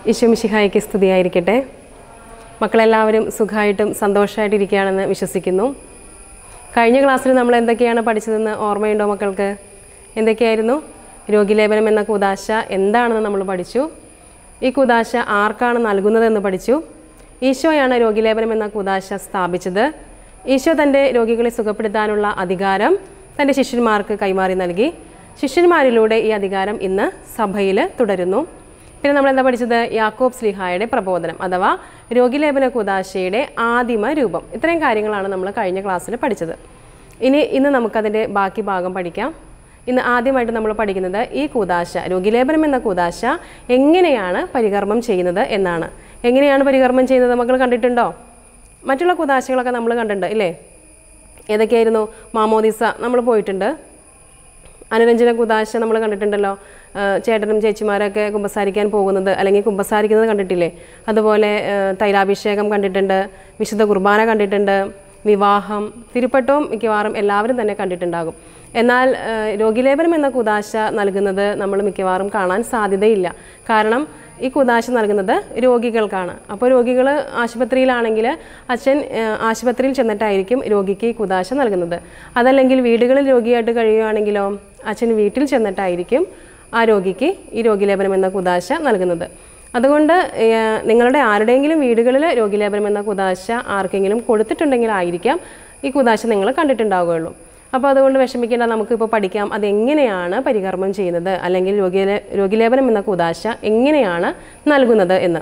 ഈശ്വമിഷിഹായ്ക്ക് സ്തുതിയായിരിക്കട്ടെ മക്കളെല്ലാവരും സുഖമായിട്ടും സന്തോഷമായിട്ടിരിക്കുകയാണെന്ന് വിശ്വസിക്കുന്നു കഴിഞ്ഞ ക്ലാസ്സിൽ നമ്മൾ എന്തൊക്കെയാണ് പഠിച്ചതെന്ന് ഓർമ്മയുണ്ടോ മക്കൾക്ക് എന്തൊക്കെയായിരുന്നു രോഗിലേപനം എന്ന കൂതാശ എന്താണെന്ന് നമ്മൾ പഠിച്ചു ഈ കൂതാശ ആർക്കാണ് നൽകുന്നതെന്ന് പഠിച്ചു ഈശോയാണ് രോഗിലേപനം എന്ന കൂതാശ സ്ഥാപിച്ചത് ഈശോ തൻ്റെ രോഗികളെ സുഖപ്പെടുത്താനുള്ള അധികാരം തൻ്റെ ശിഷ്യന്മാർക്ക് കൈമാറി നൽകി ശിഷ്യന്മാരിലൂടെ ഈ അധികാരം ഇന്ന് സഭയിൽ തുടരുന്നു പിന്നെ നമ്മൾ എന്താ പഠിച്ചത് യാക്കോബ് സ്ലിഹായുടെ പ്രബോധനം അഥവാ രോഗിലേപന കുദാശയുടെ ആദിമ രൂപം ഇത്രയും കാര്യങ്ങളാണ് നമ്മൾ കഴിഞ്ഞ ക്ലാസ്സിൽ പഠിച്ചത് ഇനി ഇന്ന് നമുക്കതിൻ്റെ ബാക്കി ഭാഗം പഠിക്കാം ഇന്ന് ആദ്യമായിട്ട് നമ്മൾ പഠിക്കുന്നത് ഈ കൂതാശ രോഗിലേപനം എന്ന കൂതാശ എങ്ങനെയാണ് പരികർമ്മം ചെയ്യുന്നത് എന്നാണ് എങ്ങനെയാണ് പരികർമ്മം ചെയ്യുന്നത് മക്കൾ കണ്ടിട്ടുണ്ടോ മറ്റുള്ള കൂതാശകളൊക്കെ നമ്മൾ കണ്ടിട്ടുണ്ട് ഇല്ലേ ഏതൊക്കെയായിരുന്നു മാമോദിസ നമ്മൾ പോയിട്ടുണ്ട് അനുരഞ്ജന കുദാശ നമ്മൾ കണ്ടിട്ടുണ്ടല്ലോ ആ, ചേട്ടനും ചേച്ചിമാരൊക്കെ കുമ്പസാരിക്കാൻ പോകുന്നത് അല്ലെങ്കിൽ കുമ്പസാരിക്കുന്നത് കണ്ടിട്ടില്ലേ അതുപോലെ ആ, തൈലാഭിഷേകം കണ്ടിട്ടുണ്ട് വിശുദ്ധ കുർബാന കണ്ടിട്ടുണ്ട് വിവാഹം തിരുപ്പട്ടവും മിക്കവാറും എല്ലാവരും തന്നെ കണ്ടിട്ടുണ്ടാകും എന്നാൽ ആ, രോഗിലേപനം എന്ന കുദാശ നൽകുന്നത് നമ്മൾ മിക്കവാറും കാണാൻ സാധ്യതയില്ല കാരണം ഈ കുദാശ നൽകുന്നത് രോഗികൾക്കാണ് അപ്പോൾ രോഗികൾ ആശുപത്രിയിലാണെങ്കിൽ അച്ഛൻ ആ, ആശുപത്രിയിൽ ചെന്നിട്ടായിരിക്കും രോഗിക്ക് ഈ കുദാശ നൽകുന്നത് അതല്ലെങ്കിൽ വീടുകളിൽ രോഗിയായിട്ട് കഴിയുകയാണെങ്കിലോ അച്ഛൻ വീട്ടിൽ ചെന്നിട്ടായിരിക്കും ആ രോഗിക്ക് ഈ രോഗിലേപനം എന്ന കുദാശ നൽകുന്നത് അതുകൊണ്ട് ആ, നിങ്ങളുടെ ആരുടെയെങ്കിലും വീടുകളിൽ രോഗിലേപനം എന്ന കുദാശ ആർക്കെങ്കിലും കൊടുത്തിട്ടുണ്ടെങ്കിലായിരിക്കാം ഈ കുദാശ നിങ്ങൾ കണ്ടിട്ടുണ്ടാവുകയുള്ളൂ അപ്പോൾ അതുകൊണ്ട് വിഷമിക്കേണ്ട നമുക്കിപ്പോൾ പഠിക്കാം അതെങ്ങനെയാണ് പരികർമ്മം ചെയ്യുന്നത് അല്ലെങ്കിൽ രോഗിലേ രോഗിലേപനം എന്ന കുദാശ എങ്ങനെയാണ് നൽകുന്നത് എന്ന്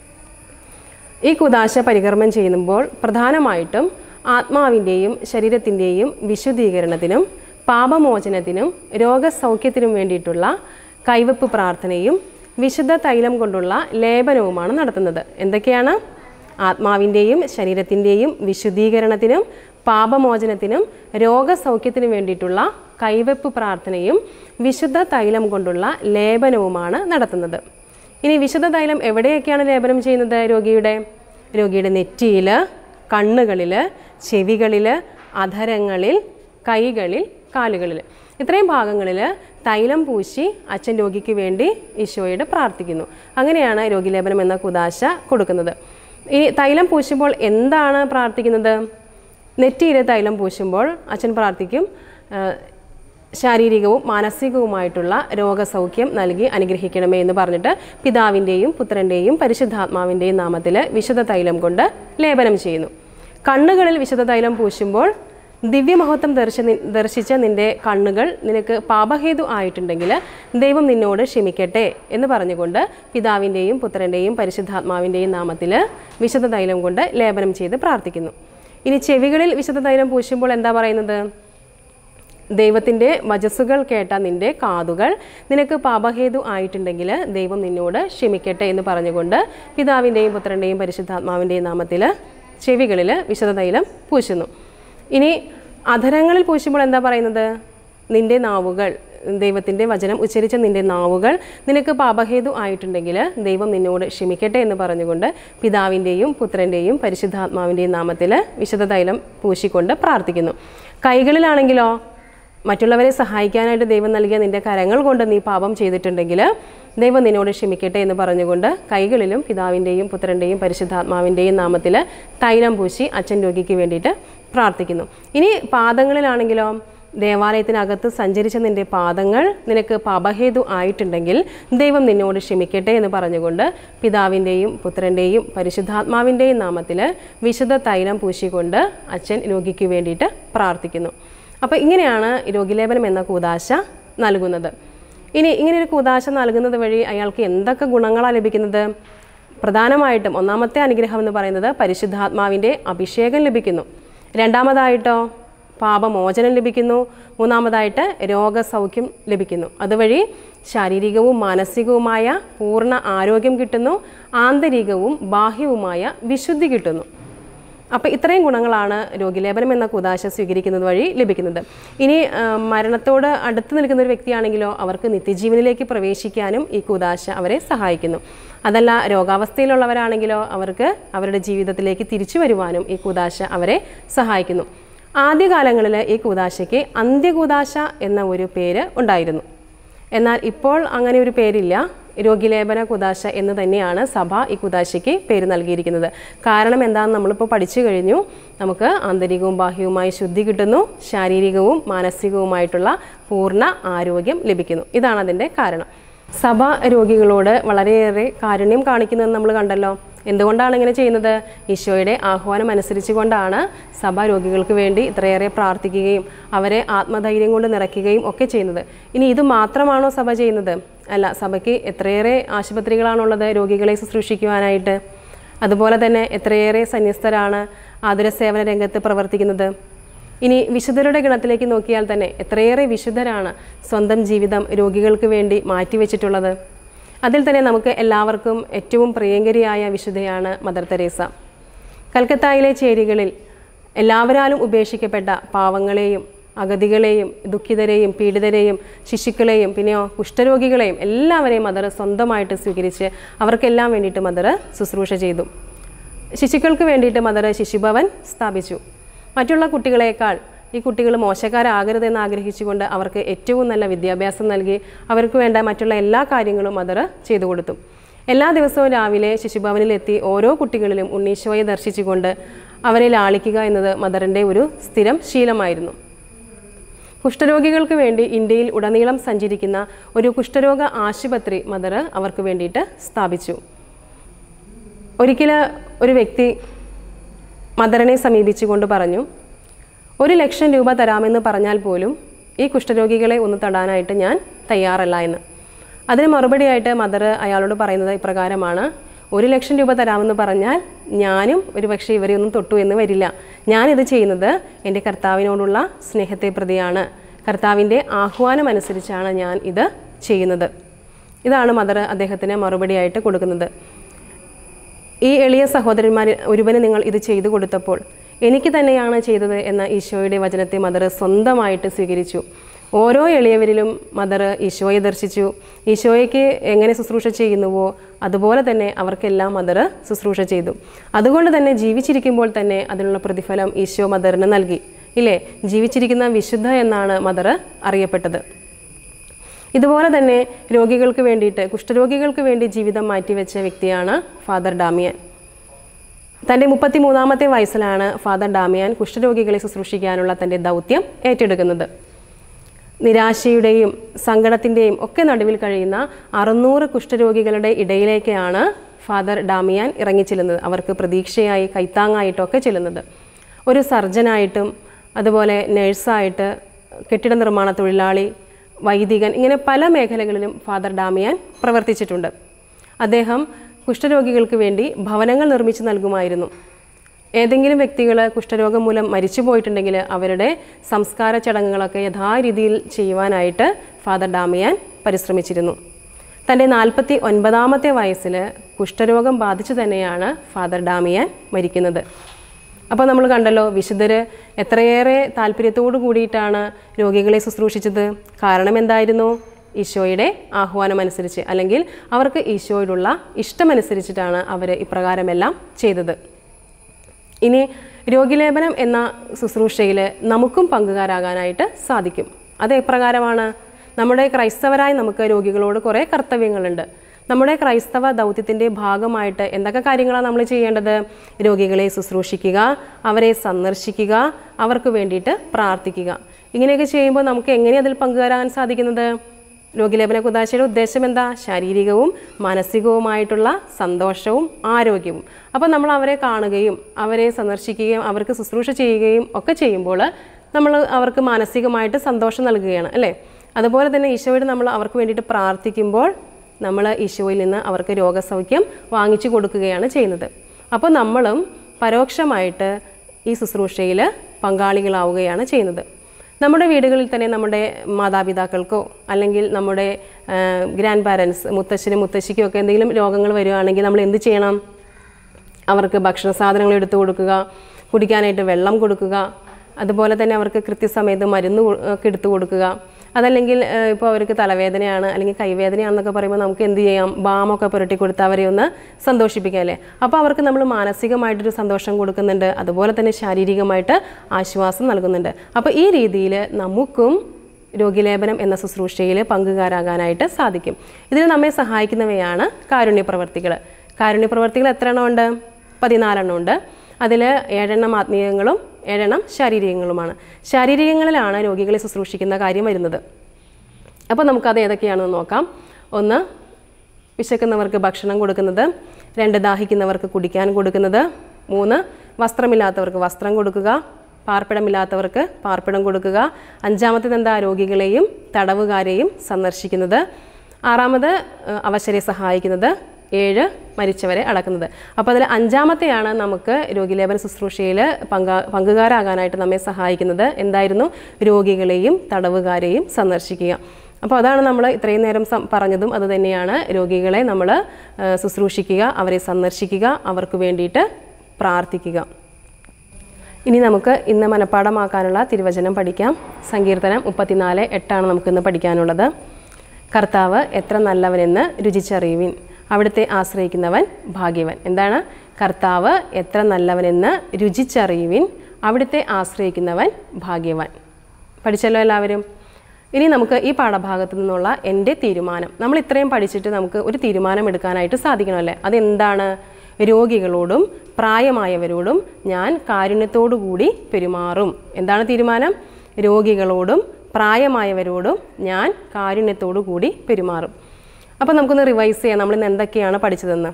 ഈ കുദാശ പരികർമ്മം ചെയ്യുമ്പോൾ പ്രധാനമായിട്ടും ആത്മാവിൻ്റെയും ശരീരത്തിൻ്റെയും വിശുദ്ധീകരണത്തിനും പാപമോചനത്തിനും രോഗസൗഖ്യത്തിനും വേണ്ടിയിട്ടുള്ള കൈവപ്പ് പ്രാർത്ഥനയും വിശുദ്ധ തൈലം കൊണ്ടുള്ള ലേപനവുമാണ് നടത്തുന്നത് എന്തൊക്കെയാണ് ആത്മാവിൻ്റെയും ശരീരത്തിൻ്റെയും വിശുദ്ധീകരണത്തിനും പാപമോചനത്തിനും രോഗസൗഖ്യത്തിനും വേണ്ടിയിട്ടുള്ള കൈവപ്പ് പ്രാർത്ഥനയും വിശുദ്ധ തൈലം കൊണ്ടുള്ള ലേപനവുമാണ് നടത്തുന്നത് ഇനി വിശുദ്ധ തൈലം എവിടെയൊക്കെയാണ് ലേപനം ചെയ്യുന്നത് രോഗിയുടെ രോഗിയുടെ നെറ്റിയിൽ കണ്ണുകളിൽ ചെവികളിൽ അധരങ്ങളിൽ കൈകളിൽ കാലുകളിൽ ഇത്രയും ഭാഗങ്ങളിൽ തൈലം പൂശി അച്ഛൻ രോഗിക്ക് വേണ്ടി ഈശോയോട് പ്രാർത്ഥിക്കുന്നു അങ്ങനെയാണ് രോഗിലേപനം എന്ന കുദാശ കൊടുക്കുന്നത് ഈ തൈലം പൂശുമ്പോൾ എന്താണ് പ്രാർത്ഥിക്കുന്നത് നെറ്റിയിൽ തൈലം പൂശുമ്പോൾ അച്ഛൻ പ്രാർത്ഥിക്കും ആ, ശാരീരികവും മാനസികവുമായിട്ടുള്ള രോഗസൗഖ്യം നൽകി അനുഗ്രഹിക്കണമേ എന്ന് പറഞ്ഞിട്ട് പിതാവിൻ്റെയും പുത്രൻ്റെയും പരിശുദ്ധാത്മാവിൻ്റെയും നാമത്തിൽ വിശുദ്ധ തൈലം കൊണ്ട് ലേപനം ചെയ്യുന്നു കണ്ണുകളിൽ വിശുദ്ധ തൈലം പൂശുമ്പോൾ ദിവ്യമഹത്വം ദർശ ദർശിച്ച നിന്റെ കണ്ണുകൾ നിനക്ക് പാപഹേതു ആയിട്ടുണ്ടെങ്കിൽ ദൈവം നിന്നോട് ക്ഷമിക്കട്ടെ എന്ന് പറഞ്ഞുകൊണ്ട് പിതാവിൻ്റെയും പുത്രൻ്റെയും പരിശുദ്ധാത്മാവിൻ്റെയും നാമത്തിൽ വിശുദ്ധ തൈലം കൊണ്ട് ലേപനം ചെയ്ത് പ്രാർത്ഥിക്കുന്നു ഇനി ചെവികളിൽ വിശുദ്ധ തൈലം പൂശുമ്പോൾ എന്താ പറയുന്നത് ദൈവത്തിൻ്റെ വചസ്സുകൾ കേട്ട നിന്റെ കാതുകൾ നിനക്ക് പാപഹേതു ആയിട്ടുണ്ടെങ്കിൽ ദൈവം നിന്നോട് ക്ഷമിക്കട്ടെ എന്ന് പറഞ്ഞുകൊണ്ട് പിതാവിൻ്റെയും പുത്രൻ്റെയും പരിശുദ്ധാത്മാവിൻ്റെയും നാമത്തിൽ ചെവികളിൽ വിശുദ്ധ തൈലം പൂശുന്നു ഇനി അധരങ്ങളിൽ പൂശുമ്പോൾ എന്താ പറയുന്നത് നിന്റെ നാവുകൾ ദൈവത്തിൻ്റെ വചനം ഉച്ചരിച്ച നിന്റെ നാവുകൾ നിനക്ക് പാപഹേതു ആയിട്ടുണ്ടെങ്കിൽ ദൈവം നിന്നോട് ക്ഷമിക്കട്ടെ എന്ന് പറഞ്ഞുകൊണ്ട് പിതാവിൻ്റെയും പുത്രൻ്റെയും പരിശുദ്ധാത്മാവിൻ്റെയും നാമത്തിൽ വിശുദ്ധ തൈലം പൂശിക്കൊണ്ട് പ്രാർത്ഥിക്കുന്നു കൈകളിലാണെങ്കിലോ മറ്റുള്ളവരെ സഹായിക്കാനായിട്ട് ദൈവം നൽകിയ നിന്റെ കരങ്ങൾ കൊണ്ട് നീ പാപം ചെയ്തിട്ടുണ്ടെങ്കിൽ ദൈവം നിന്നോട് ക്ഷമിക്കട്ടെ എന്ന് പറഞ്ഞുകൊണ്ട് കൈകളിലും പിതാവിൻ്റെയും പുത്രൻ്റെയും പരിശുദ്ധാത്മാവിൻ്റെയും നാമത്തിൽ തൈലം പൂശി അച്ഛൻ രോഗിക്ക് വേണ്ടിയിട്ട് പ്രാർത്ഥിക്കുന്നു ഇനി പാദങ്ങളിലാണെങ്കിലോ ദേവാലയത്തിനകത്ത് സഞ്ചരിച്ച നിന്റെ പാദങ്ങൾ നിനക്ക് പാപഹേതു ആയിട്ടുണ്ടെങ്കിൽ ദൈവം നിന്നോട് ക്ഷമിക്കട്ടെ എന്ന് പറഞ്ഞുകൊണ്ട് പിതാവിൻ്റെയും പുത്രൻ്റെയും പരിശുദ്ധാത്മാവിൻ്റെയും നാമത്തിൽ വിശുദ്ധ തൈലം പൂശിക്കൊണ്ട് അച്ഛൻ രോഗിക്ക് വേണ്ടിയിട്ട് പ്രാർത്ഥിക്കുന്നു അപ്പോൾ ഇങ്ങനെയാണ് രോഗിലേപനം എന്ന കൂതാശ നൽകുന്നത് ഇനി ഇങ്ങനെ ഒരു കൂതാശ നൽകുന്നത് വഴി അയാൾക്ക് എന്തൊക്കെ ഗുണങ്ങളാണ് ലഭിക്കുന്നത് പ്രധാനമായിട്ടും ഒന്നാമത്തെ അനുഗ്രഹം എന്ന് പറയുന്നത് പരിശുദ്ധാത്മാവിൻ്റെ അഭിഷേകം ലഭിക്കുന്നു രണ്ടാമതായിട്ടോ പാപമോചനം ലഭിക്കുന്നു മൂന്നാമതായിട്ട് രോഗസൗഖ്യം ലഭിക്കുന്നു അതുവഴി ശാരീരികവും മാനസികവുമായ പൂർണ്ണ ആരോഗ്യം കിട്ടുന്നു ആന്തരികവും ബാഹ്യവുമായ വിശുദ്ധി കിട്ടുന്നു അപ്പോൾ ഇത്രയും ഗുണങ്ങളാണ് രോഗിലേപനം എന്ന കുദാശ സ്വീകരിക്കുന്നത് വഴി ലഭിക്കുന്നത് ഇനി ആ, മരണത്തോട് അടുത്ത് നിൽക്കുന്ന ഒരു വ്യക്തിയാണെങ്കിലോ അവർക്ക് നിത്യജീവനിലേക്ക് പ്രവേശിക്കാനും ഈ കുദാശ അവരെ സഹായിക്കുന്നു അതല്ല രോഗാവസ്ഥയിലുള്ളവരാണെങ്കിലോ അവർക്ക് അവരുടെ ജീവിതത്തിലേക്ക് തിരിച്ചു വരുവാനും ഈ കുദാശ അവരെ സഹായിക്കുന്നു ആദ്യകാലങ്ങളിൽ ഈ കൂതാശയ്ക്ക് അന്ത്യകൂതാശ എന്ന ഒരു പേര് ഉണ്ടായിരുന്നു എന്നാൽ ഇപ്പോൾ അങ്ങനെ ഒരു പേരില്ല രോഗിലേപന കുദാശ എന്ന് തന്നെയാണ് സഭ ഈ കുദാശയ്ക്ക് പേര് നൽകിയിരിക്കുന്നത് കാരണം എന്താണെന്ന് നമ്മളിപ്പോൾ പഠിച്ചു കഴിഞ്ഞു നമുക്ക് ആന്തരികവും ബാഹ്യവുമായി ശുദ്ധി കിട്ടുന്നു ശാരീരികവും മാനസികവുമായിട്ടുള്ള പൂർണ്ണ ആരോഗ്യം ലഭിക്കുന്നു ഇതാണ് അതിൻ്റെ കാരണം സഭ രോഗികളോട് വളരെയേറെ കാരുണ്യം കാണിക്കുന്നതെന്ന് നമ്മൾ കണ്ടല്ലോ എന്തുകൊണ്ടാണ് ഇങ്ങനെ ചെയ്യുന്നത് ഈശോയുടെ ആഹ്വാനം അനുസരിച്ചുകൊണ്ടാണ് സഭ രോഗികൾക്ക് വേണ്ടി ഇത്രയേറെ പ്രാർത്ഥിക്കുകയും അവരെ ആത്മധൈര്യം കൊണ്ട് നിറയ്ക്കുകയും ഒക്കെ ചെയ്യുന്നത് ഇനി ഇത് മാത്രമാണോ സഭ ചെയ്യുന്നത് അല്ല സഭയ്ക്ക് എത്രയേറെ ആശുപത്രികളാണുള്ളത് രോഗികളെ ശുശ്രൂഷിക്കുവാനായിട്ട് അതുപോലെ തന്നെ എത്രയേറെ സന്യസ്തരാണ് ആതുര സേവന രംഗത്ത് പ്രവർത്തിക്കുന്നത് ഇനി വിശുദ്ധരുടെ ഗണത്തിലേക്ക് നോക്കിയാൽ തന്നെ എത്രയേറെ വിശുദ്ധരാണ് സ്വന്തം ജീവിതം രോഗികൾക്ക് വേണ്ടി മാറ്റിവെച്ചിട്ടുള്ളത് അതിൽ തന്നെ നമുക്ക് എല്ലാവർക്കും ഏറ്റവും പ്രിയങ്കരിയായ വിശുദ്ധയാണ് മദർ തെരേസ കൽക്കത്തായിലെ ചേരികളിൽ എല്ലാവരാലും ഉപേക്ഷിക്കപ്പെട്ട പാവങ്ങളെയും അഗതികളെയും ദുഃഖിതരെയും പീഡിതരെയും ശിശുക്കളെയും പിന്നെയോ കുഷ്ഠരോഗികളെയും എല്ലാവരെയും മദർ സ്വന്തമായിട്ട് സ്വീകരിച്ച് അവർക്കെല്ലാം വേണ്ടിയിട്ട് മദർ ശുശ്രൂഷ ചെയ്തു ശിശുക്കൾക്ക് വേണ്ടിയിട്ട് മദർ ശിശുഭവൻ സ്ഥാപിച്ചു മറ്റുള്ള കുട്ടികളെക്കാൾ ഈ കുട്ടികൾ മോശക്കാരാകരുതെന്ന് ആഗ്രഹിച്ചുകൊണ്ട് അവർക്ക് ഏറ്റവും നല്ല വിദ്യാഭ്യാസം നൽകി അവർക്ക് വേണ്ട മറ്റുള്ള എല്ലാ കാര്യങ്ങളും മദർ ചെയ്തു കൊടുത്തു എല്ലാ ദിവസവും രാവിലെ ശിശുഭവനിലെത്തി ഓരോ കുട്ടികളിലും ഉണ്ണീശോയെ ദർശിച്ചുകൊണ്ട് അവരെ ലാളിക്കുക എന്നത് മദറിൻ്റെ ഒരു സ്ഥിരം ശീലമായിരുന്നു കുഷ്ഠരോഗികൾക്ക് വേണ്ടി ഇന്ത്യയിൽ ഉടനീളം സഞ്ചരിക്കുന്ന ഒരു കുഷ്ഠരോഗ ആശുപത്രി മദർ അവർക്ക് വേണ്ടിയിട്ട് സ്ഥാപിച്ചു ഒരിക്കൽ ഒരു വ്യക്തി മദറിനെ സമീപിച്ചുകൊണ്ട് പറഞ്ഞു ഒരു ലക്ഷം രൂപ തരാമെന്ന് പറഞ്ഞാൽ പോലും ഈ കുഷ്ഠരോഗികളെ ഒന്ന് തടാനായിട്ട് ഞാൻ തയ്യാറല്ല എന്ന് അതിന് മറുപടിയായിട്ട് മദർ അയാളോട് പറയുന്നത് ഇപ്രകാരമാണ് ഒരു ലക്ഷം രൂപ തരാമെന്ന് പറഞ്ഞാൽ ഞാനും ഒരു പക്ഷേ ഇവരെ ഒന്നും തൊട്ടു എന്ന് വരില്ല ഞാനിത് ചെയ്യുന്നത് എൻ്റെ കർത്താവിനോടുള്ള സ്നേഹത്തെ പ്രതിയാണ് കർത്താവിൻ്റെ ആഹ്വാനം അനുസരിച്ചാണ് ഞാൻ ഇത് ചെയ്യുന്നത് ഇതാണ് മദർ അദ്ദേഹത്തിന് മറുപടിയായിട്ട് കൊടുക്കുന്നത് ഈ എളിയ സഹോദരന്മാർ ഒരുവന് നിങ്ങൾ ഇത് ചെയ്തു കൊടുത്തപ്പോൾ എനിക്ക് തന്നെയാണ് ചെയ്തത് എന്ന ഈശോയുടെ വചനത്തെ മദർ സ്വന്തമായിട്ട് സ്വീകരിച്ചു ഓരോ എളിയവരിലും മദർ ഈശോയെ ദർശിച്ചു ഈശോയ്ക്ക് എങ്ങനെ ശുശ്രൂഷ ചെയ്യുന്നുവോ അതുപോലെ തന്നെ അവർക്കെല്ലാം മദർ ശുശ്രൂഷ ചെയ്തു അതുകൊണ്ട് തന്നെ ജീവിച്ചിരിക്കുമ്പോൾ തന്നെ അതിനുള്ള പ്രതിഫലം ഈശോ മദറിന് നൽകി ഇല്ലേ ജീവിച്ചിരിക്കുന്ന വിശുദ്ധ എന്നാണ് മദർ അറിയപ്പെട്ടത് ഇതുപോലെ തന്നെ രോഗികൾക്ക് വേണ്ടിയിട്ട് കുഷ്ഠരോഗികൾക്ക് വേണ്ടി ജീവിതം മാറ്റിവെച്ച വ്യക്തിയാണ് ഫാദർ ഡാമിയൻ തൻ്റെ മുപ്പത്തി മൂന്നാമത്തെ വയസ്സിലാണ് ഫാദർ ഡാമിയാൻ കുഷ്ഠരോഗികളെ ശുശ്രൂഷിക്കാനുള്ള തൻ്റെ ദൗത്യം ഏറ്റെടുക്കുന്നത് നിരാശയുടെയും സങ്കടത്തിൻ്റെയും ഒക്കെ നടുവിൽ കഴിയുന്ന അറുന്നൂറ് കുഷ്ഠരോഗികളുടെ ഇടയിലേക്കാണ് ഫാദർ ഡാമിയാൻ ഇറങ്ങിച്ചെല്ലുന്നത് അവർക്ക് പ്രതീക്ഷയായി കൈത്താങ്ങായിട്ടൊക്കെ ചെല്ലുന്നത് ഒരു സർജനായിട്ടും അതുപോലെ നഴ്സായിട്ട് കെട്ടിട നിർമ്മാണ തൊഴിലാളി വൈദികൻ ഇങ്ങനെ പല മേഖലകളിലും ഫാദർ ഡാമിയാൻ പ്രവർത്തിച്ചിട്ടുണ്ട് അദ്ദേഹം കുഷ്ഠരോഗികൾക്ക് വേണ്ടി ഭവനങ്ങൾ നിർമ്മിച്ചു നൽകുമായിരുന്നു ഏതെങ്കിലും വ്യക്തികൾ കുഷ്ഠരോഗം മൂലം മരിച്ചു പോയിട്ടുണ്ടെങ്കിൽ അവരുടെ സംസ്കാര ചടങ്ങുകളൊക്കെ യഥാരീതിയിൽ ചെയ്യുവാനായിട്ട് ഫാദർ ഡാമിയാൻ പരിശ്രമിച്ചിരുന്നു തൻ്റെ നാൽപ്പത്തി ഒൻപതാമത്തെ വയസ്സിൽ കുഷ്ഠരോഗം ബാധിച്ചു തന്നെയാണ് ഫാദർ ഡാമിയാൻ മരിക്കുന്നത് അപ്പോൾ നമ്മൾ കണ്ടല്ലോ വിശുദ്ധർ എത്രയേറെ താല്പര്യത്തോടു കൂടിയിട്ടാണ് രോഗികളെ ശുശ്രൂഷിച്ചത് കാരണം എന്തായിരുന്നു ഈശോയുടെ ആഹ്വാനം അനുസരിച്ച് അല്ലെങ്കിൽ അവർക്ക് ഈശോയോടുള്ള ഇഷ്ടമനുസരിച്ചിട്ടാണ് അവർ ഇപ്രകാരമെല്ലാം ചെയ്തത് ഇനി രോഗിലേപനം എന്ന ശുശ്രൂഷയിൽ നമുക്കും പങ്കുകാരാകാനായിട്ട് സാധിക്കും അത് എപ്രകാരമാണ് നമ്മുടെ ക്രൈസ്തവരായി നമുക്ക് രോഗികളോട് കുറേ കർത്തവ്യങ്ങളുണ്ട് നമ്മുടെ ക്രൈസ്തവ ദൗത്യത്തിൻ്റെ ഭാഗമായിട്ട് എന്തൊക്കെ കാര്യങ്ങളാണ് നമ്മൾ ചെയ്യേണ്ടത് രോഗികളെ ശുശ്രൂഷിക്കുക അവരെ സന്ദർശിക്കുക അവർക്ക് വേണ്ടിയിട്ട് പ്രാർത്ഥിക്കുക ഇങ്ങനെയൊക്കെ ചെയ്യുമ്പോൾ നമുക്ക് എങ്ങനെ അതിൽ പങ്കുകാരാൻ സാധിക്കുന്നത് രോഗിലേപന കുദാശയുടെ ഉദ്ദേശം എന്താ ശാരീരികവും മാനസികവുമായിട്ടുള്ള സന്തോഷവും ആരോഗ്യവും അപ്പോൾ നമ്മൾ അവരെ കാണുകയും അവരെ സന്ദർശിക്കുകയും അവർക്ക് ശുശ്രൂഷ ചെയ്യുകയും ഒക്കെ ചെയ്യുമ്പോൾ നമ്മൾ അവർക്ക് മാനസികമായിട്ട് സന്തോഷം നൽകുകയാണ് അല്ലേ അതുപോലെ തന്നെ ഈശോയോട് നമ്മൾ അവർക്ക് വേണ്ടിയിട്ട് പ്രാർത്ഥിക്കുമ്പോൾ നമ്മൾ ഈശോയിൽ നിന്ന് അവർക്ക് രോഗസൗഖ്യം വാങ്ങിച്ചു കൊടുക്കുകയാണ് ചെയ്യുന്നത് അപ്പോൾ നമ്മളും പരോക്ഷമായിട്ട് ഈ ശുശ്രൂഷയിൽ പങ്കാളികളാവുകയാണ് ചെയ്യുന്നത് നമ്മുടെ വീടുകളിൽ തന്നെ നമ്മുടെ മാതാപിതാക്കൾക്കോ അല്ലെങ്കിൽ നമ്മുടെ ഗ്രാൻഡ് പാരൻസ് മുത്തശ്ശനും മുത്തശ്ശിക്കും ഒക്കെ എന്തെങ്കിലും രോഗങ്ങൾ വരികയാണെങ്കിൽ നമ്മൾ എന്ത് ചെയ്യണം അവർക്ക് ഭക്ഷണ സാധനങ്ങൾ എടുത്തു കൊടുക്കുക കുടിക്കാനായിട്ട് വെള്ളം കൊടുക്കുക അതുപോലെ തന്നെ അവർക്ക് കൃത്യസമയത്ത് മരുന്ന് കൊ- ഒക്കെ എടുത്തു കൊടുക്കുക അതല്ലെങ്കിൽ ഏഹ്, ഇപ്പോൾ അവർക്ക് തലവേദനയാണ് അല്ലെങ്കിൽ കൈവേദനയാണെന്നൊക്കെ പറയുമ്പോൾ നമുക്ക് എന്ത് ചെയ്യാം ബാമൊക്കെ പുരട്ടി കൊടുത്ത് അവരെ ഒന്ന് സന്തോഷിപ്പിക്കാം അല്ലേ അപ്പോൾ അവർക്ക് നമ്മൾ മാനസികമായിട്ടൊരു സന്തോഷം കൊടുക്കുന്നുണ്ട് അതുപോലെ തന്നെ ശാരീരികമായിട്ട് ആശ്വാസം നൽകുന്നുണ്ട് അപ്പോൾ ഈ രീതിയിൽ നമുക്കും രോഗിലേപനം എന്ന ശുശ്രൂഷയിൽ പങ്കുകാരാകാനായിട്ട് സാധിക്കും ഇതിന് നമ്മെ സഹായിക്കുന്നവയാണ് കാരുണ്യ പ്രവർത്തികൾ കാരുണ്യ പ്രവർത്തികൾ എത്ര എണ്ണം ഉണ്ട് പതിനാലെണ്ണം ഉണ്ട് അതിൽ ഏഴെണ്ണം ആത്മീയങ്ങളും ഏഴെണ്ണം ശാരീരികങ്ങളുമാണ് ശാരീരികങ്ങളിലാണ് രോഗികളെ ശുശ്രൂഷിക്കുന്ന കാര്യം വരുന്നത് അപ്പോൾ നമുക്കത് ഏതൊക്കെയാണെന്ന് നോക്കാം ഒന്ന് വിശക്കുന്നവർക്ക് ഭക്ഷണം കൊടുക്കുന്നത് രണ്ട് ദാഹിക്കുന്നവർക്ക് കുടിക്കാൻ കൊടുക്കുന്നത് മൂന്ന് വസ്ത്രമില്ലാത്തവർക്ക് വസ്ത്രം കൊടുക്കുക പാർപ്പിടമില്ലാത്തവർക്ക് പാർപ്പിടം കൊടുക്കുക അഞ്ചാമത്തേത് എന്താ രോഗികളെയും തടവുകാരെയും സന്ദർശിക്കുന്നത് ആറാമത് ഏഹ്, അവശരെ സഹായിക്കുന്നത് ഏഴ് മരിച്ചവരെ അടക്കുന്നത് അപ്പോൾ അതിൽ അഞ്ചാമത്തെയാണ് നമുക്ക് രോഗിലേപന ശുശ്രൂഷയിൽ പങ്കാ പങ്കുകാരാകാനായിട്ട് നമ്മെ സഹായിക്കുന്നത് എന്തായിരുന്നു രോഗികളെയും തടവുകാരെയും സന്ദർശിക്കുക അപ്പോൾ അതാണ് നമ്മൾ ഇത്രയും നേരം സം- പറഞ്ഞതും അത് തന്നെയാണ് രോഗികളെ നമ്മൾ ശുശ്രൂഷിക്കുക അവരെ സന്ദർശിക്കുക അവർക്ക് വേണ്ടിയിട്ട് പ്രാർത്ഥിക്കുക ഇനി നമുക്ക് ഇന്ന് മനഃപ്പാടമാക്കാനുള്ള തിരുവചനം പഠിക്കാം സങ്കീർത്തനം മുപ്പത്തിനാല് എട്ടാണ് നമുക്കിന്ന് പഠിക്കാനുള്ളത് കർത്താവ് എത്ര നല്ലവനെന്ന് രുചിച്ചറിയുവിൻ അവിടുത്തെ ആശ്രയിക്കുന്നവൻ ഭാഗ്യവൻ എന്താണ് കർത്താവ് എത്ര നല്ലവനെന്ന് രുചിച്ചറിയുവിൻ അവിടുത്തെ ആശ്രയിക്കുന്നവൻ ഭാഗ്യവാൻ പഠിച്ചല്ലോ എല്ലാവരും ഇനി നമുക്ക് ഈ പാഠഭാഗത്തു നിന്നുള്ള എൻ്റെ തീരുമാനം നമ്മൾ ഇത്രയും പഠിച്ചിട്ട് നമുക്ക് ഒരു തീരുമാനം എടുക്കാനായിട്ട് സാധിക്കണമല്ലേ അതെന്താണ് രോഗികളോടും പ്രായമായവരോടും ഞാൻ കാരുണ്യത്തോടു കൂടി പെരുമാറും എന്താണ് തീരുമാനം രോഗികളോടും പ്രായമായവരോടും ഞാൻ കാരുണ്യത്തോടു കൂടി പെരുമാറും അപ്പോൾ നമുക്കൊന്ന് റിവൈസ് ചെയ്യാം നമ്മൾ ഇന്ന് എന്തൊക്കെയാണ് പഠിച്ചതെന്ന്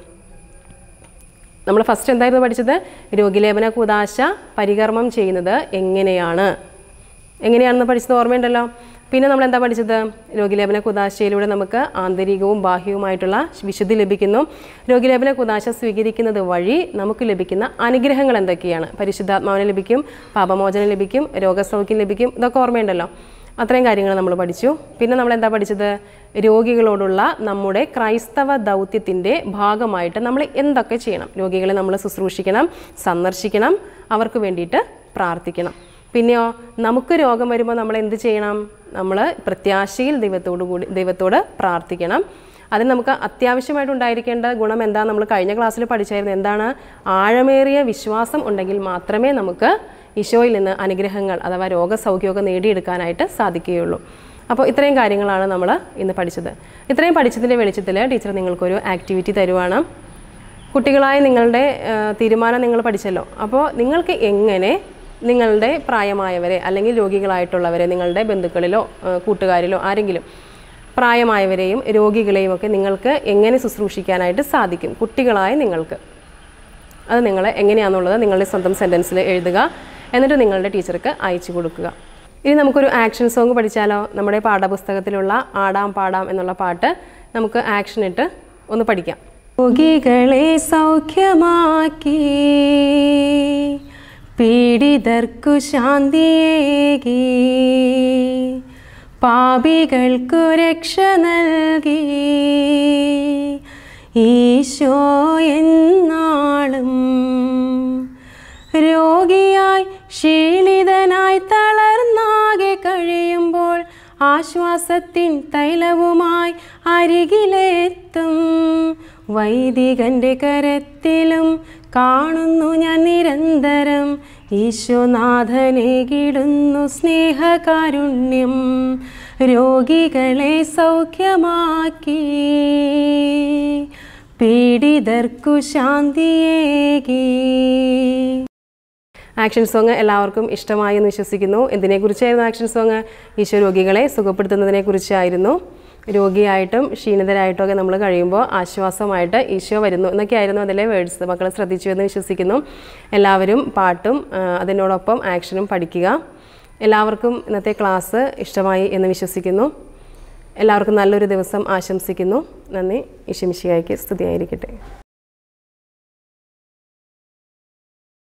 നമ്മൾ ഫസ്റ്റ് എന്തായിരുന്നു പഠിച്ചത് രോഗിലേപന കൂതാശ പരികർമ്മം ചെയ്യുന്നത് എങ്ങനെയാണ് എങ്ങനെയാണെന്ന് പഠിച്ചത് ഓർമ്മയുണ്ടല്ലോ പിന്നെ നമ്മൾ എന്താ പഠിച്ചത് രോഗിലേപന കുതാശയിലൂടെ നമുക്ക് ആന്തരികവും ബാഹ്യവുമായിട്ടുള്ള വിശുദ്ധി ലഭിക്കുന്നു രോഗിലേപന കുതാശ സ്വീകരിക്കുന്നത് വഴി നമുക്ക് ലഭിക്കുന്ന അനുഗ്രഹങ്ങൾ എന്തൊക്കെയാണ് പരിശുദ്ധാത്മാവിനെ ലഭിക്കും പാപമോചനം ലഭിക്കും രോഗസൗഖ്യം ലഭിക്കും ഇതൊക്കെ ഓർമ്മയുണ്ടല്ലോ അത്രയും കാര്യങ്ങൾ നമ്മൾ പഠിച്ചു പിന്നെ നമ്മൾ എന്താ പഠിച്ചത് രോഗികളോടുള്ള നമ്മുടെ ക്രൈസ്തവ ദൗത്യത്തിൻ്റെ ഭാഗമായിട്ട് നമ്മൾ എന്തൊക്കെ ചെയ്യണം രോഗികളെ നമ്മൾ ശുശ്രൂഷിക്കണം സന്ദർശിക്കണം അവർക്ക് വേണ്ടിയിട്ട് പ്രാർത്ഥിക്കണം പിന്നെയോ നമുക്ക് രോഗം വരുമ്പോൾ നമ്മൾ എന്ത് ചെയ്യണം നമ്മൾ പ്രത്യാശയിൽ ദൈവത്തോട് കൂടി ദൈവത്തോട് പ്രാർത്ഥിക്കണം അതിന് നമുക്ക് അത്യാവശ്യമായിട്ട് ഉണ്ടായിരിക്കേണ്ട ഗുണം എന്താ നമ്മൾ കഴിഞ്ഞ ക്ലാസ്സിൽ പഠിച്ചായിരുന്നു എന്താണ് ആഴമേറിയ വിശ്വാസം ഉണ്ടെങ്കിൽ മാത്രമേ നമുക്ക് ഈശോയിൽ നിന്ന് അനുഗ്രഹങ്ങൾ അഥവാ രോഗസൗഖ്യമൊക്കെ നേടിയെടുക്കാനായിട്ട് സാധിക്കുകയുള്ളൂ അപ്പോൾ ഇത്രയും കാര്യങ്ങളാണ് നമ്മൾ ഇന്ന് പഠിച്ചത് ഇത്രയും പഠിച്ചതിൻ്റെ വെളിച്ചത്തിൽ ടീച്ചർ നിങ്ങൾക്കൊരു ആക്ടിവിറ്റി തരുവാണ് കുട്ടികളായ നിങ്ങളുടെ ആ, തീരുമാനം നിങ്ങൾ പഠിച്ചല്ലോ അപ്പോൾ നിങ്ങൾക്ക് എങ്ങനെ നിങ്ങളുടെ പ്രായമായവരെ അല്ലെങ്കിൽ രോഗികളായിട്ടുള്ളവരെ നിങ്ങളുടെ ബന്ധുക്കളിലോ ആ, കൂട്ടുകാരിലോ ആരെങ്കിലും പ്രായമായവരെയും രോഗികളെയും ഒക്കെ നിങ്ങൾക്ക് എങ്ങനെ ശുശ്രൂഷിക്കാനായിട്ട് സാധിക്കും കുട്ടികളായ നിങ്ങൾക്ക് അത് നിങ്ങൾ എങ്ങനെയാണെന്നുള്ളത് നിങ്ങളുടെ സ്വന്തം സെൻറ്റൻസിൽ എഴുതുക എന്നിട്ട് നിങ്ങളുടെ ടീച്ചർക്ക് അയച്ചു കൊടുക്കുക ഇനി നമുക്കൊരു ആക്ഷൻ സോങ് പഠിച്ചാലോ നമ്മുടെ പാഠപുസ്തകത്തിലുള്ള ആടാം പാടാം എന്നുള്ള പാട്ട് നമുക്ക് ആക്ഷൻ ഇട്ട് ഒന്ന് പഠിക്കാം രോഗികളെ സൗഖ്യമാക്കി പീഡിതർക്കു ശാന്തിയേകി പാപികൾക്കു രക്ഷ നൽകി ഈശോ എന്നാളും രോഗിയായി ക്ഷീണിതനായി തളർന്നാകെ കഴിയുമ്പോൾ ആശ്വാസത്തിൻ തൈലവുമായി അരികിലെത്തും വൈദികന്റെ കരത്തിലും കാണുന്നു ഞാൻ നിരന്തരം ഈശോനാഥനെ കിടുന്നു സ്നേഹകാരുണ്യം രോഗികളെ സൗഖ്യമാക്കി പീഡിതർക്കു ശാന്തിയേകി ആക്ഷൻ സോങ് എല്ലാവർക്കും ഇഷ്ടമായി എന്ന് വിശ്വസിക്കുന്നു എന്തിനെക്കുറിച്ചായിരുന്നു ആക്ഷൻ സോങ് ഈശോ രോഗികളെ സുഖപ്പെടുത്തുന്നതിനെ കുറിച്ചായിരുന്നു രോഗിയായിട്ടും ക്ഷീണിതരായിട്ടും ഒക്കെ നമ്മൾ കഴിയുമ്പോൾ ആശ്വാസമായിട്ട് ഈശോ വരുന്നു എന്നൊക്കെയായിരുന്നു അതിലെ വേർഡ്സ് മക്കൾ ശ്രദ്ധിച്ചു എന്ന് വിശ്വസിക്കുന്നു എല്ലാവരും പാട്ടും ആ, അതിനോടൊപ്പം ആക്ഷനും പഠിക്കുക എല്ലാവർക്കും ഇന്നത്തെ ക്ലാസ് ഇഷ്ടമായി എന്ന് വിശ്വസിക്കുന്നു എല്ലാവർക്കും നല്ലൊരു ദിവസം ആശംസിക്കുന്നു നന്ദി ഈശമിഷിയായിക്ക് സ്തുതിയായിരിക്കട്ടെ